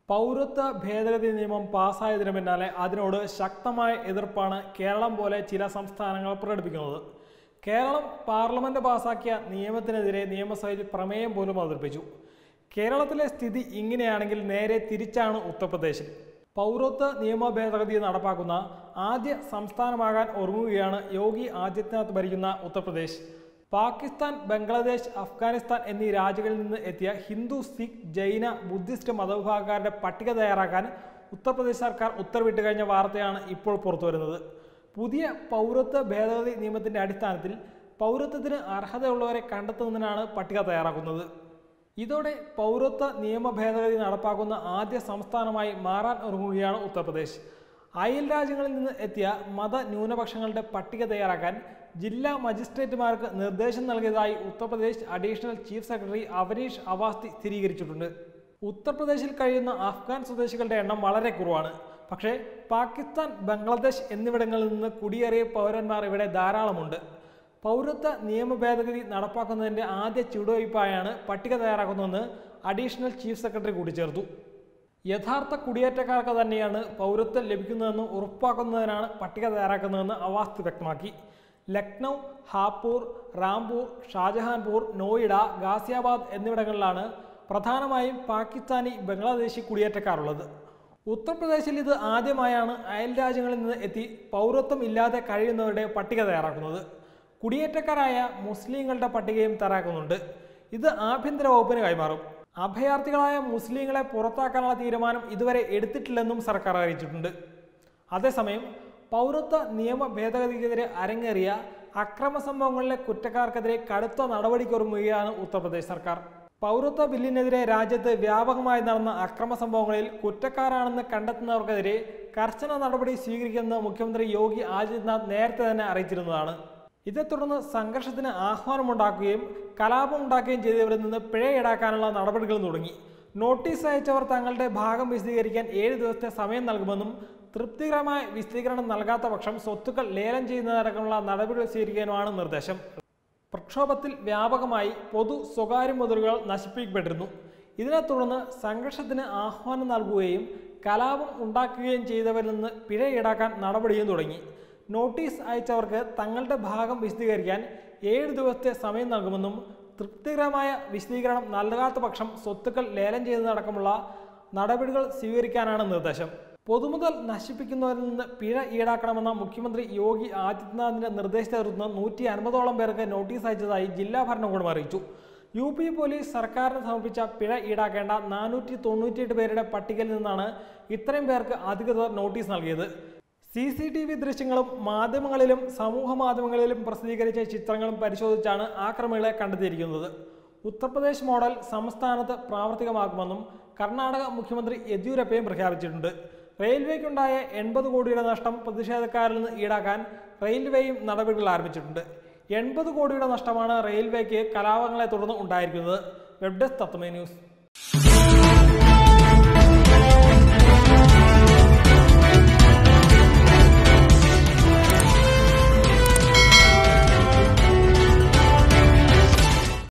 പൗരത്വ ഭേദഗതി നിയമം പാസ്സായതിനു പിന്നാലെ അതിനോട് ശക്തമായ എതിർപ്പാണ് കേരളം പോലെ ചില സംസ്ഥാനങ്ങൾ പ്രകടിപ്പിക്കുന്നത് കേരളം പാർലമെന്റ് പാസാക്കിയ നിയമത്തിനെതിരെ നിയമസഭയിൽ പ്രമേയം പോലും അവതരിപ്പിച്ചു കേരളത്തിലെ സ്ഥിതി ഇങ്ങനെയാണെങ്കിൽ നേരെ തിരിച്ചാണ് ഉത്തർപ്രദേശിൽ പൗരത്വ നിയമ ഭേദഗതി നടപ്പാക്കുന്ന ആദ്യ സംസ്ഥാനമാകാൻ ഒരുങ്ങുകയാണ് യോഗി ആദിത്യനാഥ് ഭരിക്കുന്ന ഉത്തർപ്രദേശ് പാകിസ്ഥാൻ ബംഗ്ലാദേശ് അഫ്ഗാനിസ്ഥാൻ എന്നീ രാജ്യങ്ങളിൽ നിന്ന് എത്തിയ ഹിന്ദു സിഖ് ജൈന ബുദ്ധിസ്റ്റ് മതവിഭാഗക്കാരുടെ പട്ടിക തയ്യാറാക്കാൻ ഉത്തർപ്രദേശ് സർക്കാർ ഉത്തരവിട്ട് കഴിഞ്ഞ വാർത്തയാണ് ഇപ്പോൾ പുറത്തുവരുന്നത് പുതിയ പൗരത്വ ഭേദഗതി നിയമത്തിന്റെ അടിസ്ഥാനത്തിൽ പൗരത്വത്തിന് അർഹതയുള്ളവരെ കണ്ടെത്തുന്നതിനാണ് പട്ടിക തയ്യാറാക്കുന്നത് ഇതോടെ പൗരത്വ നിയമ ഭേദഗതി നടപ്പാക്കുന്ന ആദ്യ സംസ്ഥാനമായി മാറാൻ ഒരുങ്ങുകയാണ് ഉത്തർപ്രദേശ് അയൽ രാജ്യങ്ങളിൽ നിന്ന് എത്തിയ മത ന്യൂനപക്ഷങ്ങളുടെ പട്ടിക തയ്യാറാക്കാൻ ജില്ലാ മജിസ്ട്രേറ്റുമാർക്ക് നിർദ്ദേശം നൽകിയതായി Uttar Pradesh additional chief secretary Avanish Awasthi സ്ഥിരീകരിച്ചിട്ടുണ്ട് ഉത്തർപ്രദേശിൽ കഴിയുന്ന അഫ്ഗാൻ സ്വദേശികളുടെ എണ്ണം വളരെ കുറവാണ് പക്ഷേ പാകിസ്ഥാൻ ബംഗ്ലാദേശ് എന്നിവിടങ്ങളിൽ നിന്ന് കുടിയേറിയ പൗരന്മാർ ഇവിടെ ധാരാളമുണ്ട് പൗരത്വ നിയമ ഭേദഗതി നടപ്പാക്കുന്നതിന്റെ ആദ്യ ചുവടുവയ്പായാണ് പട്ടിക തയ്യാറാക്കുന്നതെന്ന് അഡീഷണൽ ചീഫ് സെക്രട്ടറി കൂട്ടിച്ചേർത്തു യഥാർത്ഥ കുടിയേറ്റക്കാർക്ക് തന്നെയാണ് പൗരത്വം ലഭിക്കുന്നതെന്ന് ഉറപ്പാക്കുന്നതിനാണ് പട്ടിക തയ്യാറാക്കുന്നതെന്ന് അവാസ്തി വ്യക്തമാക്കി ലക്നൗ ഹാപ്പൂർ റാംപൂർ ഷാജഹാൻപൂർ നോയിഡ ഗാസിയാബാദ് എന്നിവിടങ്ങളിലാണ് പ്രധാനമായും പാകിസ്ഥാനി ബംഗ്ലാദേശി കുടിയേറ്റക്കാരുള്ളത് ഉത്തർപ്രദേശിൽ ഇത് ആദ്യമായാണ് അയൽ രാജ്യങ്ങളിൽ നിന്ന് എത്തി പൗരത്വം ഇല്ലാതെ കഴിയുന്നവരുടെ പട്ടിക തയ്യാറാക്കുന്നത് കുടിയേറ്റക്കാരായ മുസ്ലിങ്ങളുടെ പട്ടികയും തയ്യാറാക്കുന്നുണ്ട് ഇത് ആഭ്യന്തര വകുപ്പിന് കൈമാറും അഭയാർത്ഥികളായ മുസ്ലിങ്ങളെ പുറത്താക്കാനുള്ള തീരുമാനം ഇതുവരെ എടുത്തിട്ടില്ലെന്നും സർക്കാർ അറിയിച്ചിട്ടുണ്ട് അതേസമയം പൗരത്വ നിയമ ഭേദഗതിക്കെതിരെ അരങ്ങേറിയ അക്രമ സംഭവങ്ങളിലെ കുറ്റക്കാർക്കെതിരെ കടുത്ത നടപടിക്കൊരുങ്ങുകയാണ് ഉത്തർപ്രദേശ് സർക്കാർ പൗരത്വ ബില്ലിനെതിരെ രാജ്യത്ത് വ്യാപകമായി നടന്ന അക്രമ സംഭവങ്ങളിൽ കുറ്റക്കാരാണെന്ന് കണ്ടെത്തുന്നവർക്കെതിരെ കർശന നടപടി സ്വീകരിക്കുമെന്ന് മുഖ്യമന്ത്രി യോഗി ആദിത്യനാഥ് നേരത്തെ തന്നെ അറിയിച്ചിരുന്നതാണ് ഇതേ തുടർന്ന് സംഘർഷത്തിന് ആഹ്വാനമുണ്ടാക്കുകയും കലാപമുണ്ടാക്കുകയും ചെയ്തവരിൽ നിന്ന് പിഴ ഈടാക്കാനുള്ള നടപടികൾ തുടങ്ങി നോട്ടീസ് അയച്ചവർ തങ്ങളുടെ ഭാഗം വിശദീകരിക്കാൻ ഏഴ് ദിവസത്തെ സമയം നൽകുമെന്നും തൃപ്തികരമായ വിശദീകരണം നൽകാത്ത പക്ഷം സ്വത്തുക്കൾ ലേലം ചെയ്യുന്നതടക്കമുള്ള നടപടികൾ സ്വീകരിക്കാനുമാണ് നിർദ്ദേശം പ്രക്ഷോഭത്തിൽ വ്യാപകമായി പൊതു സ്വകാര്യ മുതലുകൾ നശിപ്പിക്കപ്പെട്ടിരുന്നു ഇതിനെ തുടർന്ന് സംഘർഷത്തിന് ആഹ്വാനം നൽകുകയും കലാപം ഉണ്ടാക്കുകയും ചെയ്തവരിൽ നിന്ന് പിഴ ഈടാക്കാൻ നടപടിയും തുടങ്ങി നോട്ടീസ് അയച്ചവർക്ക് തങ്ങളുടെ ഭാഗം വിശദീകരിക്കാൻ ഏഴ് ദിവസത്തെ സമയം നൽകുമെന്നും തൃപ്തികരമായ വിശദീകരണം നൽകാത്ത പക്ഷം സ്വത്തുക്കൾ ലേലം ചെയ്യുന്നതടക്കമുള്ള നടപടികൾ സ്വീകരിക്കാനാണ് നിർദ്ദേശം പൊതുമുതൽ നശിപ്പിക്കുന്നവരിൽ നിന്ന് പിഴ ഈടാക്കണമെന്ന മുഖ്യമന്ത്രി യോഗി ആദിത്യനാഥിന്റെ നിർദ്ദേശത്തെ തുടർന്ന് നൂറ്റി അൻപതോളം പേർക്ക് നോട്ടീസ് അയച്ചതായി ജില്ലാ ഭരണകൂടം അറിയിച്ചു യു പി പോലീസ് സർക്കാരിന് സമർപ്പിച്ച പിഴ ഈടാക്കേണ്ട നാനൂറ്റി തൊണ്ണൂറ്റിയെട്ട് പേരുടെ പട്ടികയിൽ നിന്നാണ് ഇത്രയും പേർക്ക് അധികൃതർ നോട്ടീസ് നൽകിയത് സി സി ടി വി ദൃശ്യങ്ങളും മാധ്യമങ്ങളിലും സമൂഹ മാധ്യമങ്ങളിലും പ്രസിദ്ധീകരിച്ച ചിത്രങ്ങളും പരിശോധിച്ചാണ് ആക്രമികളെ കണ്ടെത്തിയിരിക്കുന്നത് ഉത്തർപ്രദേശ് മോഡൽ സംസ്ഥാനത്ത് പ്രാവർത്തികമാക്കുമെന്നും കർണാടക മുഖ്യമന്ത്രി യെദ്യൂരപ്പയും പ്രഖ്യാപിച്ചിട്ടുണ്ട് റെയിൽവേക്കുണ്ടായ എൺപത് കോടിയുടെ നഷ്ടം പ്രതിഷേധക്കാരിൽ നിന്ന് ഈടാക്കാൻ റെയിൽവേയും നടപടികൾ ആരംഭിച്ചിട്ടുണ്ട് എൺപത് കോടിയുടെ നഷ്ടമാണ് റെയിൽവേക്ക് കലാപങ്ങളെ തുടർന്ന് ഉണ്ടായിരിക്കുന്നത് വെബ് ഡെസ്ക് തത്വമേ ന്യൂസ്